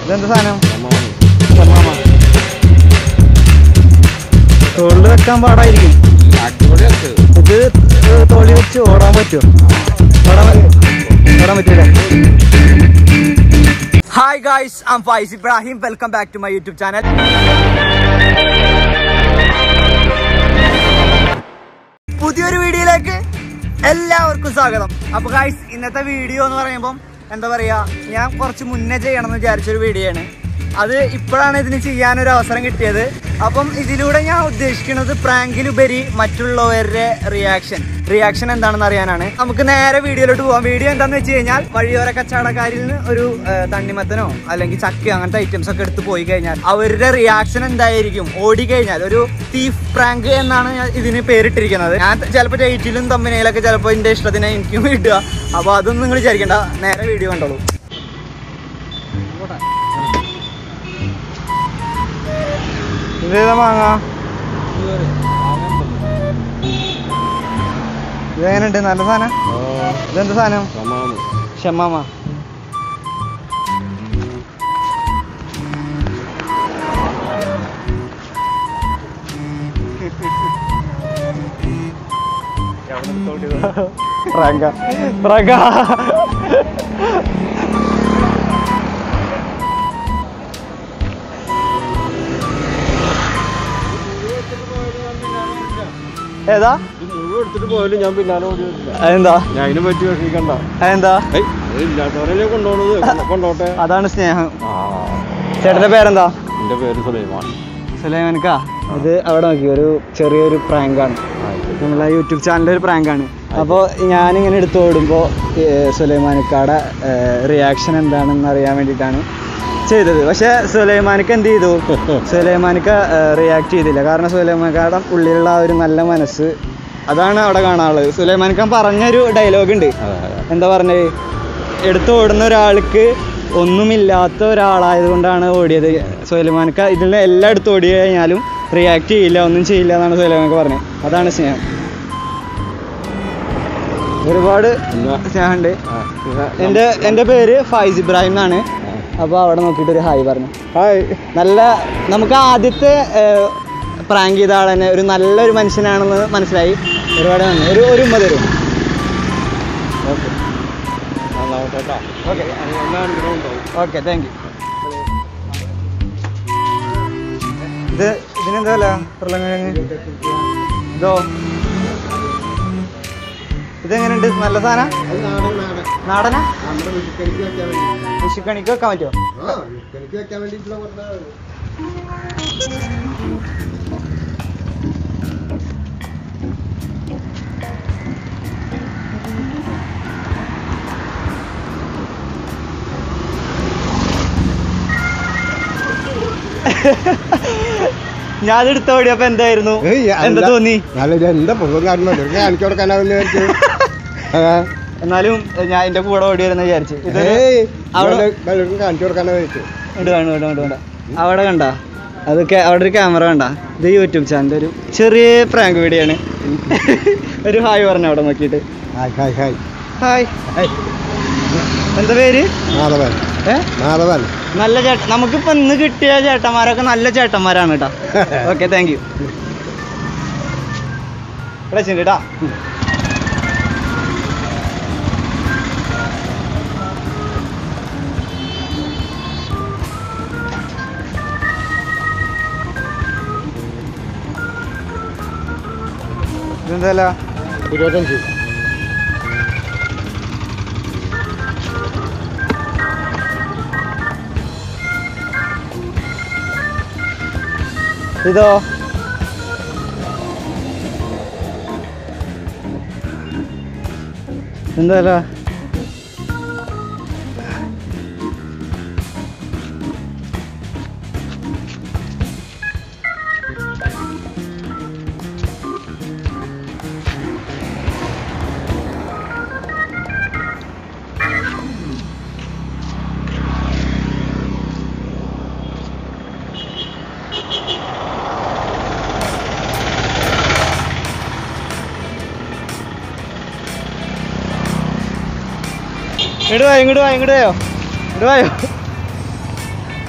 ഇതെന്താ സാധനം ഷമാമ തോളിൽ വെക്കാൻ പാടായിരിക്കും ഇത് തോളി വെച്ച് ഓടാൻ പറ്റുമോ ഓടാൻ പ- ഓടാൻ പറ്റൂല hi guys I'm Faiz Ibrahim welcome back to my YouTube channel പുതിയൊരു വീഡിയോയിലേക്ക് എല്ലാവർക്കും സ്വാഗതം അപ്പൊ ഗായ്സ് ഇന്നത്തെ വീഡിയോ എന്ന് പറയുമ്പം എന്താ പറയാ ഞാൻ കുറച്ച് മുന്നേ ചെയ്യണം എന്ന് വിചാരിച്ചൊരു വീഡിയോ ആണ് അത് ഇപ്പോഴാണ് ഇതിന് ചെയ്യാനൊരു അവസരം കിട്ടിയത് അപ്പം ഇതിലൂടെ ഞാൻ ഉദ്ദേശിക്കുന്നത് പ്രാങ്കിലുപരി മറ്റുള്ളവരുടെ റിയാക്ഷൻ റിയാക്ഷൻ എന്താണെന്ന് അറിയാനാണ് നമുക്ക് നേരെ വീഡിയോയിലോട്ട് പോവാം വീഡിയോ എന്താന്ന് വെച്ച് കഴിഞ്ഞാൽ വഴിയോര കച്ചവടക്കാരിൽ നിന്ന് ഒരു ആ, തണ്ണിമത്തനോ അല്ലെങ്കിൽ ചക്ക അങ്ങനത്തെ ഐറ്റംസ് ഒക്കെ എടുത്ത് പോയി കഴിഞ്ഞാൽ അവരുടെ റിയാക്ഷൻ എന്തായിരിക്കും ഓടി കഴിഞ്ഞാൽ ഒരു തീഫ് പ്രാങ്ക് എന്നാണ് ഞാൻ ഇതിന് പേരിട്ടിരിക്കുന്നത് ഞാൻ ചിലപ്പോൾ ഡേറ്റിലും തമ്മിനയിലൊക്കെ ചിലപ്പോൾ എൻ്റെ ഇഷ്ടത്തിന് എനിക്കും ഇടുക അപ്പോൾ അതൊന്നും നിങ്ങൾ വിചാരിക്കണ്ട നേരെ വീഡിയോ കണ്ടോളൂ ഇതേതാ മാങ്ങ ഇതെങ്ങനെയുണ്ട് നല്ല സാധനം ഇതെന്താ സാധനം ഷമാമ പ്രാങ്ക പ്രാങ്ക ഏതാ എടുത്തിട്ട് പോയാലും ഞാൻ പിന്നാലെ ഓടി വരില്ല അതെന്താ ഞാൻ അതിനെ പറ്റി വിഷമിക്കണ്ട അതെന്താ ഏയ് അത് ഇല്ലാത്തവരല്ലേ കൊണ്ടുപോണത് കൊണ്ടോട്ടെ അതാണ് സ്നേഹം ആ ചേട്ടന്റെ പേരെന്താ എന്റെ പേര് സുലൈമാൻ സുലൈമാൻക്കാ ഇത് അവിടെ നോക്കി ഒരു ചെറിയൊരു പ്രാങ്കാണ് നമ്മളെ യൂട്യൂബ് ചാനലിലെ ഒരു പ്രാങ്കാണ് അപ്പോൾ ഞാനിങ്ങനെ എടുത്ത് ഓടുമ്പോൾ സുലൈമാനിക്കാടെ റിയാക്ഷൻ എന്താണെന്ന് അറിയാൻ വേണ്ടിയിട്ടാണ് ചെയ്തത് പക്ഷേ സുലൈമാനിക്ക് എന്ത് ചെയ്തു സുലൈമാനിക്ക റിയാക്ട് ചെയ്തില്ല കാരണം സുലൈമാനിക്കാടെ ഉള്ളിലുള്ള ആ ഒരു നല്ല മനസ്സ് അതാണ് അവിടെ കാണാനുള്ളത് സുലൈമാനിക്കാൻ പറഞ്ഞൊരു ഡയലോഗ് ഉണ്ട് എന്താ പറഞ്ഞത് എടുത്ത് ഓടുന്ന ഒരാൾക്ക് ഒന്നുമില്ലാത്ത ഒരാളായതുകൊണ്ടാണ് ഓടിയത് സുലൈമാനക്ക ഇതിൽ എല്ലാം എടുത്ത് ഓടി കഴിഞ്ഞാലും റിയാക്ട് ചെയ്യില്ല ഒന്നും ചെയ്യില്ല എന്നാണ് സുലൈമാനക്ക പറഞ്ഞത് അതാണ് സ്നേഹം ഒരുപാട് സ്നേഹമുണ്ട് എൻ്റെ എൻ്റെ പേര് ഫൈസ് ഇബ്രാഹിം എന്നാണ് അപ്പോൾ അവിടെ നോക്കിയിട്ട് ഒരു ഹായ് പറഞ്ഞു ഹായ് നല്ല നമുക്ക് ആദ്യത്തെ പ്രാങ്ക് ചെയ്ത ആൾ തന്നെ ഒരു നല്ലൊരു മനുഷ്യനാണെന്ന് മനസ്സിലായി ഒരുപാട് നന്ദി ഒരു ഒരു ഉമ്മ തരും okay okay okay thank you ഇത് ഇതിനെന്താ വില ഉരുളൻകിഴങ്ങ് ഇതോ ഇതെങ്ങനെയുണ്ട് നല്ല സാധനം നാടനാ വിഷുക്കണിക്ക് വെക്കാൻ പറ്റുമോ ഞാൻ അത് എടുത്ത ഓടിയപ്പോ എന്തായിരുന്നു എന്താ തോന്നി എന്താ പൊതുവെ കാണിച്ചു കൊടുക്കാനാവില്ല എന്നാലും ഞാൻ എന്റെ കൂടെ ഓടി വരുന്ന വിചാരിച്ചു ഇത് അവിടെ കാണിച്ചു കൊടുക്കാനാ വെച്ചു ഇണ്ട് വേണ്ട വേണ്ട വേണ്ട വേണ്ട അവിടെ കണ്ട അത് ക്യാ- അവിടെ ഒരു ക്യാമറ കണ്ട ഇത് യൂട്യൂബ് ചാനലിന്റെ ഒരു ചെറിയ പ്രാങ്ക് വീഡിയോ ആണ് ഒരു ഹായ് പറഞ്ഞു അവിടെ നോക്കിയിട്ട് ഹായ് ഹായ് ഹായ് ഹായ് എന്താ പേര് മാധവൻ ഏ മാധവൻ നല്ല ചേട്ടൻ നമുക്കിപ്പോ ഇന്ന് കിട്ടിയ ചേട്ടന്മാരൊക്കെ നല്ല ചേട്ടന്മാരാണ് കേട്ടോ ഓക്കെ താങ്ക് യു വിളിച്ചിട്ടുണ്ട് കേട്ടാ ഇതെന്തല്ല ഇരുപത്തഞ്ച് ഇതോ എന്തല്ല ഇങ്ങോട്ട് വായോ ഇങ്ങോട്ട് വായോ ഇങ്ങോട്ട് വായോ ഇങ്ങോട്ട് വായോ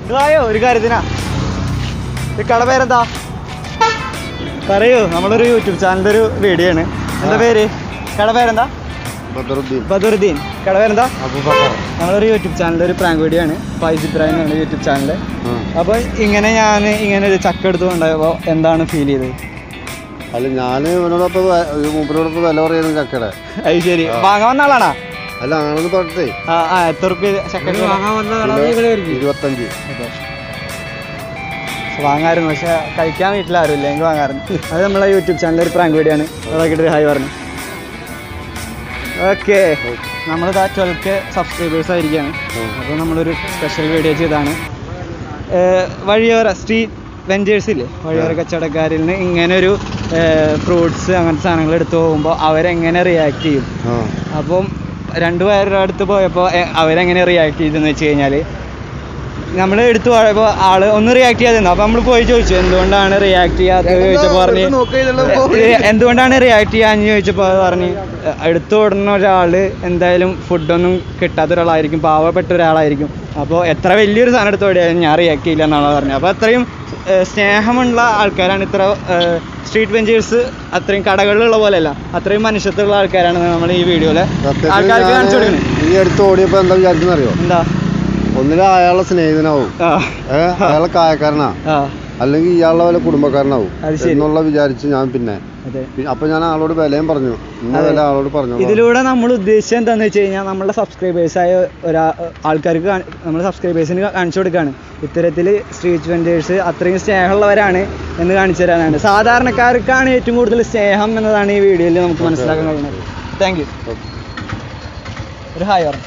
ഇതായോ ഒരു കാര്യത്തിനാ ഈ കട പേരെന്താ പറയൂ നമ്മളൊരു യൂട്യൂബ് ചാനലിൻ്റെ ഒരു വീഡിയോ ആണ് എന്താ പേര് കട പേരെന്താ ബദറുദ്ദീൻ ബദറുദ്ദീൻ കട പേരെന്താ അബൂബക്കർ നമ്മളൊരു യൂട്യൂബ് ചാനലിൽ ഒരു പ്രാങ്ക് വീഡിയോ ആണ് ഫൈസ് ഇബ്രാഹിം എന്നാണ് യൂട്യൂബ് ചാനൽ ആ. അപ്പോൾ ഇങ്ങനെ ഞാൻ ഇങ്ങനെ ഒരു ചക്ക എടുത്ത് കൊണ്ടുപോയപ്പോൾ എന്താണ് ഫീൽ ചെയ്തത് അല്ല ഞാൻ ഇവനോടൊപ്പം മൂപ്പരോടൊപ്പം വില പറയുന്നു ചക്കയുടെ അത് ശരി വാങ്ങാൻ വന്ന ആളാണോ അല്ല ആണെന്ന് പറഞ്ഞിട്ടേ ആ ആ എത്ര റുപ്യ ചക്ക കിലോ ഇരുപത്തഞ്ച് വാങ്ങാറുണ്ട് പക്ഷെ കഴിക്കാൻ വീട്ടിൽ ആരും ഇല്ല എനിക്ക് വാങ്ങാറുണ്ട് അത് നമ്മളെ യൂട്യൂബ് ചാനലിൽ ഒരു പ്രാങ്ക് വീഡിയോ ആണ് അതൊക്കെ ഹായ് പറഞ്ഞു ഓക്കെ നമ്മളിതാ ട്വൽവ് കെ സബ്സ്ക്രൈബേഴ്സ് ആയിരിക്കുകയാണ് അപ്പോൾ നമ്മളൊരു സ്പെഷ്യൽ വീഡിയോ ചെയ്താണ് ഏഹ് വഴിയോര സ്ട്രീറ്റ് വെഞ്ചേഴ്സ് ഇല്ലേ വഴിയോര കച്ചവടക്കാരിൽ നിന്ന് ഇങ്ങനെ ഒരു ഫ്രൂട്ട്സ് അങ്ങനത്തെ സാധനങ്ങൾ എടുത്തു പോകുമ്പോൾ അവരെങ്ങനെ റിയാക്ട് ചെയ്യും ആ അപ്പം രണ്ടു പേരുടെ അടുത്ത് പോയപ്പോൾ എ- അവരെങ്ങനെ റിയാക്ട് ചെയ്തെന്ന് വെച്ച് കഴിഞ്ഞാൽ നമ്മൾ എടുത്തു പോയപ്പോൾ ആള് ഒന്ന് റിയാക്ട് ചെയ്യാതെ അപ്പോൾ നമ്മൾ പോയി ചോദിച്ചു എന്തുകൊണ്ടാണ് റിയാക്ട് ചെയ്യാത്തത് ചോദിച്ചപ്പോൾ പറഞ്ഞ് ഏ, എന്തുകൊണ്ടാണ് റിയാക്ട് ചെയ്യാന്ന് ചോദിച്ചപ്പോൾ അത് പറഞ്ഞ് എ, എടുത്തു ഓടുന്ന ഒരാൾ എന്തായാലും ഫുഡൊന്നും കിട്ടാത്ത ഒരാളായിരിക്കും പാവപ്പെട്ട ഒരാളായിരിക്കും അപ്പോൾ എത്ര വലിയൊരു സാധനം എടുത്ത് ഓടിയാലും ഞാൻ റിയാക്ട് ചെയ്യില്ല എന്നാണ് പറഞ്ഞത് അപ്പോൾ അത്രയും ഏ, സ്നേഹമുള്ള ആൾക്കാരാണ് ഇത്ര സ്ട്രീറ്റ് വെഞ്ചേഴ്സ് അത്രയും കടകളിലുള്ള പോലെയല്ല അത്രയും മനുഷ്യത്തുള്ള ആൾക്കാരാണ് നമ്മൾ ഈ വീഡിയോയിൽ സത്യത്തിൽ ആൾക്കാർക്ക് കാണിച്ചു ഞാന് കൊടുക്കുന്നത് ഈ അടുത്ത് ഓടിയപ്പോ എന്താ വിചാരിച്ചെന്നറിയോ എന്താ ഒന്നിലും അയാളെ സ്നേഹിതനാവും ആ ഏ അയാളെ കായക്കാരനാ ആ അല്ലെങ്കിൽ ഇയാളുടെ വല്ല കുടുംബക്കാരനാവും അത് ശരി. എന്നുള്ള വിചാരിച്ച് ഞാൻ പിന്നെ അതെ പി- അപ്പൊ ഞാൻ ആളോട് വിലയും പറഞ്ഞു ഇന്ന അതെ. വില ആളോട് പറഞ്ഞു ഇതിലൂടെ നമ്മൾ ഉദ്ദേശിച്ചത് എന്താണെന്ന് വെച്ച് കഴിഞ്ഞാൽ നമ്മുടെ സബ്സ്ക്രൈബേഴ്സായ ഒരാ ആൾക്കാർക്ക് കാണി- നമ്മുടെ സബ്സ്ക്രൈബേഴ്സിന് കാണിച്ചു കൊടുക്കുകയാണ് ഇത്തരത്തിൽ സ്ട്രീറ്റ് വെൻഡേഴ്സ് അത്രയും സ്നേഹമുള്ളവരാണ് എന്ന് കാണിച്ചു തരാനാണ് സാധാരണക്കാർക്കാണ് ഏറ്റവും കൂടുതൽ സ്നേഹം എന്നതാണ് ഈ വീഡിയോയിൽ നമുക്ക് മനസ്സിലാക്കാൻ കഴിയുന്നത് താങ്ക് യു ഒരു ഹായ് പറഞ്ഞു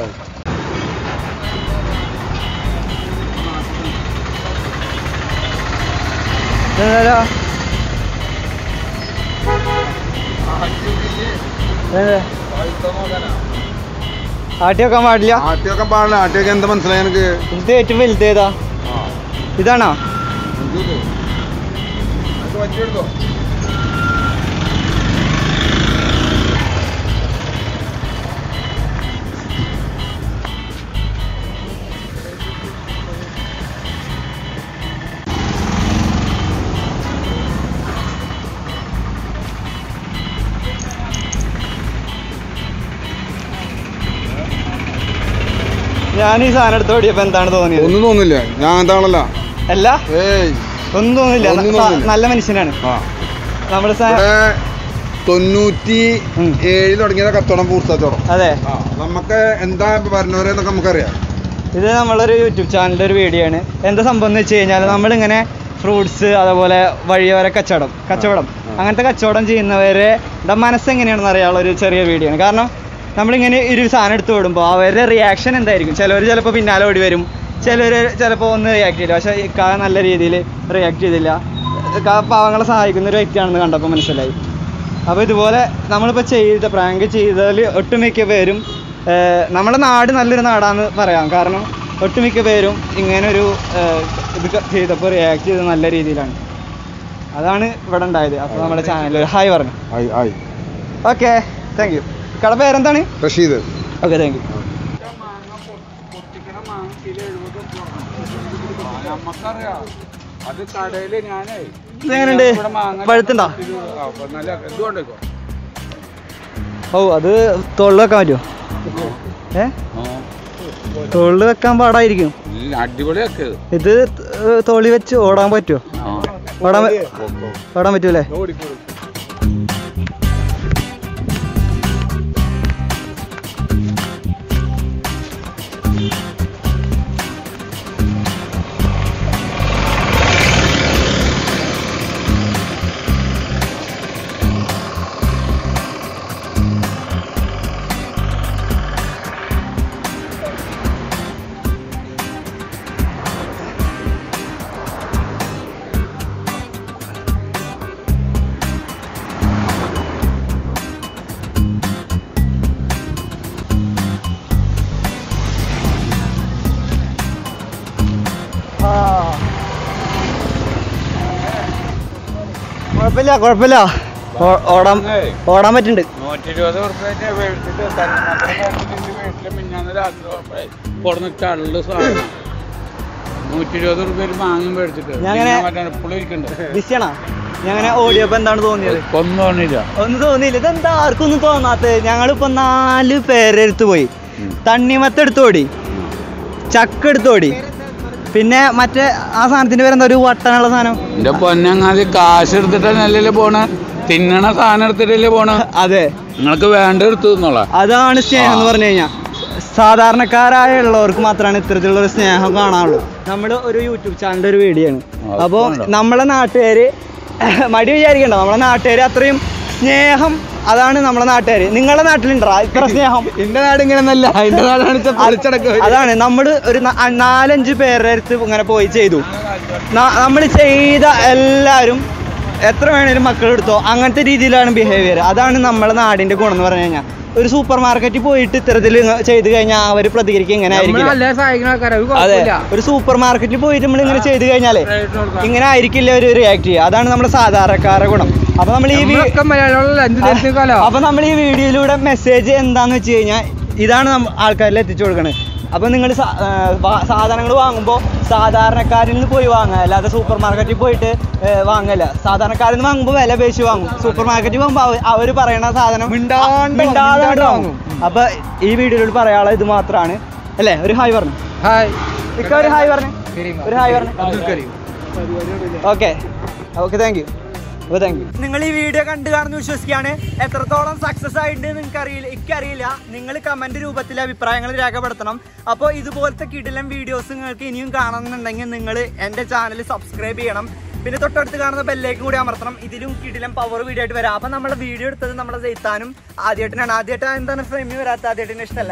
ഇതെന്താ? ഇതെന്താ? ആട്ടി വെക്കാൻ പാടില്ല ആട്ടിയൊക്കെ പാടില്ല ആട്ടിയൊക്കെ എന്താ മനസ്സിലായി എനിക്ക് ഇത് ഏറ്റവും വലുത് ഏതാ ഇതാണോ ഞാൻ ഈ സാധനം എടുത്ത് ഓടിയപ്പോ എന്താണ് തോന്നിയത് ഒന്നും തോന്നില്ല ഞാൻ അങ്ങനത്തെ ആളല്ല അല്ല ഏയ് ഒന്നും തോന്നില്ല ഒന്നും സ- തോന്നില്ല. നല്ല മനുഷ്യനാണ് ആ നമ്മുടെ സാ- ഇവിടെ തൊണ്ണൂറ്റി ഉം. ഏഴിൽ തുടങ്ങിയ കച്ചവടം പൂർത്തച്ചവടം അതെ ആ നമുക്ക് എന്താ പറഞ്ഞവരെ എന്നൊക്കെ നമുക്കറിയാം ഇത് നമ്മളൊരു യൂട്യൂബ് ചാനലിൻ്റെ ഒരു വീഡിയോ ആണ് എന്താ സംഭവം എന്ന് വെച്ച് കഴിഞ്ഞാൽ നമ്മളിങ്ങനെ ഫ്രൂട്ട്സ് അതുപോലെ വഴിയോര കച്ചവടം കച്ചവടം ആ. അങ്ങനത്തെ കച്ചവടം ചെയ്യുന്നവരെ മനസ്സ് എങ്ങനെയാണെന്ന് അറിയാനുള്ള ഒരു ചെറിയ വീഡിയോ ആണ് കാരണം നമ്മളിങ്ങനെ ഒരു സാധനം എടുത്ത് വിടുമ്പോൾ അവരുടെ റിയാക്ഷൻ എന്തായിരിക്കും ചിലവർ ചിലപ്പോൾ പിന്നാലെ ഓടി വരും ചിലർ ചിലപ്പോൾ ഒന്ന് റിയാക്ട് ചെയ്യില്ല പക്ഷേ ഇക്ക നല്ല രീതിയിൽ റിയാക്ട് ചെയ്തില്ല ഇക്ക പാവങ്ങളെ സഹായിക്കുന്ന ഒരു വ്യക്തിയാണെന്ന് കണ്ടപ്പോൾ മനസ്സിലായി അപ്പോൾ ഇതുപോലെ നമ്മളിപ്പോൾ ചെയ്ത പ്രാങ്ക് ചെയ്തതിൽ ഒട്ടുമിക്ക പേരും ഏഹ്, നമ്മുടെ നാട് നല്ലൊരു നാടാന്ന് പറയാം കാരണം ഒട്ടുമിക്ക പേരും ഇങ്ങനൊരു ഏഹ്, ഇത് ക- ചെയ്തപ്പോൾ റിയാക്ട് ചെയ്തത് നല്ല രീതിയിലാണ് അതാണ് ഇവിടെ ഉണ്ടായത് അപ്പോൾ നമ്മുടെ ചാനലിൽ ഒരു ഹായ് പറഞ്ഞു ആയി ആയി ഓക്കെ താങ്ക് യു കട പേരെന്താണ് റഷീദ് ഓക്കെ താങ്ക് യു നമുക്കറിയാം അത് കടയില് ഞാനേ ഇതെങ്ങനെയുണ്ട് ഇവിടെ മാങ്ങ പഴുത്തുണ്ടോ ആ, അപ്പൊ നല്ല എന്തുകൊണ്ടേക്കോ ഓ അത് തോളിൽ വെക്കാൻ പറ്റുമോ ഏ തോളിൽ വെക്കാൻ പാടായിരിക്കും അടിപൊളിയൊക്കെ ഇത് ത- തോളി വെച്ച് ഓടാൻ പറ്റുമോ ഓടാൻ പ- ഓടാൻ പറ്റൂലേ ആ. കുഴപ്പമില്ല കുഴപ്പമില്ല ഓ- ഓടാൻ ഓടാൻ പറ്റുന്നുണ്ട് നൂറ്റി ഇരുപത് ഉറുപ്പ്യ മേടിച്ചിട്ട് തണ്ണിമത്തൻ മേടിച്ചിട്ട് വീട്ടില് മിഞ്ഞാന്ന് രാത്രി കൊടുന്ന് ചള്ള് സാധനം നൂറ്റി ഇരുപത് റുപ്യ മാങ്ങും മേടിച്ചിട്ട് ഞാൻ അങ്ങനെ- പിന്നെ മറ്റേ എപ്പോഴും ഇരിക്കണ്ട് ബിസിയാണോ ഞാൻ അങ്ങനെ ഓടിയപ്പോ എന്താണ് തോന്നിയത് ഒന്നും തോന്നില്ല ഒന്നും തോന്നിയില്ല ഇതെന്താ ആർക്കൊന്നും തോന്നാത്തത് ഞങ്ങളിപ്പോ നാല് പേരെടുത്ത് പോയി തണ്ണിമത്ത് എടുത്തോടി ചക്ക എടുത്തോടി പിന്നെ മറ്റേ ആ സാധനത്തിന്റെ പേരെന്താ ഒരു വട്ടനുള്ള സാധനം എന്റെ പൊന്നങ്ങാതി കാശ് എടുത്തിട്ടല്ലേ പോണ തിന്നണ സാധനം എടുത്തിട്ടല്ലേ പോണ അതെ നിങ്ങൾക്ക് വേണ്ട എടുത്തു എന്നുള്ള അതാണ് സ്നേഹം എന്ന് പറഞ്ഞു കഴിഞ്ഞാൽ സാധാരണക്കാരായ ഉള്ളവർക്ക് മാത്രമാണ് ഇത്തരത്തിലുള്ള ഒരു സ്നേഹം കാണാനുള്ളൂ നമ്മൾ ഒരു യൂട്യൂബ് ചാനലിന്റെ ഒരു വീഡിയോ ആണ് അത് അപ്പോൾ കൊള്ളാം. നമ്മളെ നാട്ടുകാര് മടി വിചാരിക്കണ്ട നമ്മളെ നാട്ടുകാര് അത്രയും സ്നേഹം അതാണ് നമ്മളെ നാട്ടുകാര് നിങ്ങളെ നാട്ടിലുണ്ടോ ഇത്ര സ്നേഹം എന്റെ നാട് ഇങ്ങനെ ഒന്നല്ല എന്റെ നാടാണ് അതാണ് നമ്മൾ ഒരു ന- നാലഞ്ച് പേരുടെ അടുത്ത് ഇങ്ങനെ പോയി ചെയ്തു നമ്മൾ ചെയ്ത എല്ലാവരും എത്ര വേണേലും മക്കൾ എടുത്തോ അങ്ങനത്തെ രീതിയിലാണ് ബിഹേവിയർ അതാണ് നമ്മളെ നാടിന്റെ ഗുണം എന്ന് പറഞ്ഞു കഴിഞ്ഞാൽ ഒരു സൂപ്പർ മാർക്കറ്റിൽ പോയിട്ട് ഇത്തരത്തിൽ ചെയ്ത് കഴിഞ്ഞാൽ അവർ പ്രതികരിക്കുക ഇങ്ങനെ ആയിരിക്കും അതെ ഒരു സൂപ്പർ മാർക്കറ്റിൽ പോയിട്ട് നമ്മൾ ഇങ്ങനെ ചെയ്ത് കഴിഞ്ഞാലേ ഇങ്ങനെ ആയിരിക്കില്ല ഒരു റിയാക്ട് ചെയ്യുക അതാണ് നമ്മുടെ സാധാരണക്കാരുടെ ഗുണം അപ്പൊ നമ്മൾ ഈ വീ- അപ്പൊ നമ്മൾ ഈ വീഡിയോയിലൂടെ മെസ്സേജ് എന്താന്ന് വെച്ച് കഴിഞ്ഞാൽ ഇതാണ് നമ്മ ആൾക്കാരിൽ എത്തിച്ചു കൊടുക്കണത് അപ്പൊ നിങ്ങൾ സാധനങ്ങൾ വാങ്ങുമ്പോൾ സാധാരണക്കാരിൽ നിന്ന് പോയി വാങ്ങുക അല്ലാതെ സൂപ്പർ മാർക്കറ്റിൽ പോയിട്ട് ഏ, വാങ്ങല്ല സാധാരണക്കാരിൽ നിന്ന് വാങ്ങുമ്പോൾ വില പേശി വാങ്ങും സൂപ്പർ മാർക്കറ്റിൽ പോകുമ്പോൾ അവർ പറയണ സാധനം മിണ്ടാണ്ട് മിണ്ടാതെ മിണ്ടാണ്ട് വാങ്ങും അപ്പൊ ഈ വീഡിയോയിൽ പറയാനുള്ള ഇത് മാത്രമാണ് അല്ലേ ഒരു ഹായ് പറഞ്ഞു ഇക്ക ഒരു ഹായ് പറഞ്ഞു ഒരു ഹായ് പറഞ്ഞു ഓക്കെ ഓക്കെ താങ്ക് യു അപ്പോൾ താങ്ക് യു നിങ്ങൾ ഈ വീഡിയോ കണ്ടു കാണുന്ന വിശ്വസിക്കുകയാണ് എത്രത്തോളം സക്സസ് ആയിട്ട് നിങ്ങൾക്ക് അറിയില്ല എനിക്കറിയില്ല നിങ്ങൾ കമന്റ് രൂപത്തിൽ അഭിപ്രായങ്ങൾ രേഖപ്പെടുത്തണം അപ്പോൾ ഇതുപോലത്തെ കിടിലം വീഡിയോസ് നിങ്ങൾക്ക് ഇനിയും കാണണമെന്നുണ്ടെങ്കിൽ നിങ്ങൾ എൻ്റെ ചാനൽ സബ്സ്ക്രൈബ് ചെയ്യണം പിന്നെ തൊട്ടടുത്ത് കാണുന്ന ബെല്ലേക്കും കൂടി അമർത്തണം ഇതിലും കിടിലം പവർ വീഡിയോ ആയിട്ട് വരാം അപ്പം നമ്മളെ വീഡിയോ എടുത്തത് നമ്മളെ ജയിത്താനും ആദ്യമായിട്ടാണ് ആദ്യമായിട്ട് എന്താണ് ഫ്രെയിമിൽ വരാത്ത ആദ്യമായിട്ടിന് ഇഷ്ടമല്ല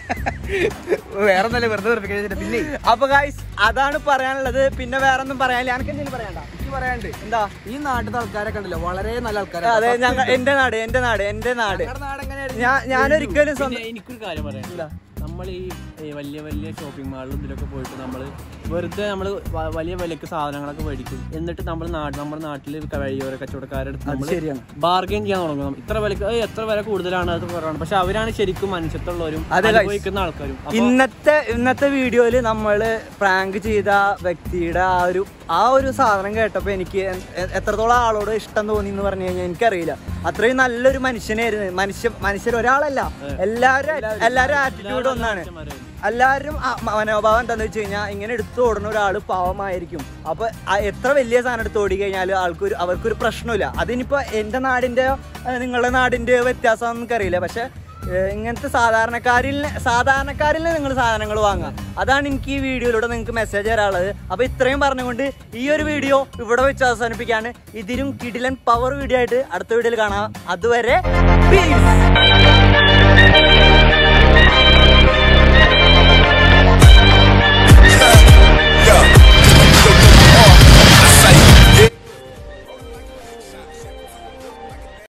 വേറെ ഒന്നല്ല വെറുതെ വെറുപ്പിക്കാൻ പിന്നെ അപ്പൊ ഗൈസ് അതാണ് പറയാനുള്ളത് പിന്നെ വേറെ ഒന്നും പറയാനില്ല എനിക്ക് എന്തെങ്കിലും പറയണ്ട എനിക്ക് പറയാണ്ട് എന്താ ഈ നാട്ടിലത്തെ ആൾക്കാരൊക്കെ ഉണ്ടല്ലോ വളരെ നല്ല അതെ ആൾക്കാരാണ് ഞങ്ങൾ എന്റെ നാട് എന്റെ നാട് എന്റെ നാട് നാട് എങ്ങനെയായിരുന്നു ഞാൻ ഞാനൊരിക്കലും സ്വന്തം പിന്നെ എനിക്കൊരു കാര്യം പറയാനില്ല നമ്മൾ ഈ ഈ വലിയ വലിയ ഷോപ്പിംഗ് മാളിലും ഇതിലൊക്കെ പോയിട്ട് നമ്മൾ വെറുതെ നമ്മൾ വലിയ വിലക്ക് സാധനങ്ങളൊക്കെ മേടിക്കും എന്നിട്ട് നമ്മൾ നാട് നമ്മുടെ നാട്ടിൽ വഴിയോര കച്ചവടക്കാരെടുത്ത് നമ്മൾ ശരിയാണ്. ബാർഗൈൻ ചെയ്യാൻ തുടങ്ങും ഇത്ര വിലക്ക് ഏയ് എത്ര വില കൂടുതലാണ് അത് കുറവാണ് പക്ഷെ അവരാണ് ശരിക്കും മനുഷ്യത്തുള്ളവരും അതെ guys. അനുഭവിക്കുന്ന ആൾക്കാരും അപ്പൊ ഇന്നത്തെ ഇന്നത്തെ വീഡിയോയില് നമ്മള് പ്രാങ്ക് ചെയ്ത വ്യക്തിയുടെ ആ ഒരു ആ ഒരു സാധനം കേട്ടപ്പോ എനിക്ക് എ- എ- എത്രത്തോളം ആളോട് ഇഷ്ടം തോന്നി എന്ന് പറഞ്ഞു കഴിഞ്ഞാൽ എനിക്കറിയില്ല അത്രയും നല്ലൊരു മനുഷ്യനായിരുന്നു മനുഷ്യ മനുഷ്യർ ഒരാളല്ല എല്ലാവരും എല്ലാവരും ആറ്റിറ്റ്യൂഡ് ഒന്നാണ് എല്ലാവരും ആ മ- മനോഭാവം എന്താന്ന് വെച്ച് കഴിഞ്ഞാൽ ഇങ്ങനെ എടുത്തു ഓടുന്ന ഒരാൾ പാവമായിരിക്കും അപ്പൊ ആ എത്ര വലിയ സാധനം എടുത്ത് ഓടി കഴിഞ്ഞാൽ ആൾക്കൊരു അവർക്കൊരു പ്രശ്നമില്ല അതിനിപ്പോ എന്റെ നാടിന്റെ നിങ്ങളുടെ നാടിന്റെ വ്യത്യാസം എനിക്കറിയില്ല പക്ഷെ ഏഹ് ഇങ്ങനത്തെ സാധാരണക്കാരിൽ സാധാരണക്കാരിൽ നിന്ന് നിങ്ങൾ സാധനങ്ങൾ വാങ്ങുക അതാണ് എനിക്ക് ഈ വീഡിയോയിലൂടെ നിങ്ങൾക്ക് മെസ്സേജ് തരാനുള്ളത് അപ്പൊ ഇത്രയും പറഞ്ഞുകൊണ്ട് ഈ ഒരു വീഡിയോ ഇവിടെ വെച്ച് അവസാനിപ്പിക്കാണ് ഇതിലും കിടിലൻ പവർ വീഡിയോ ആയിട്ട് അടുത്ത വീഡിയോയിൽ കാണാം അതുവരെ peace.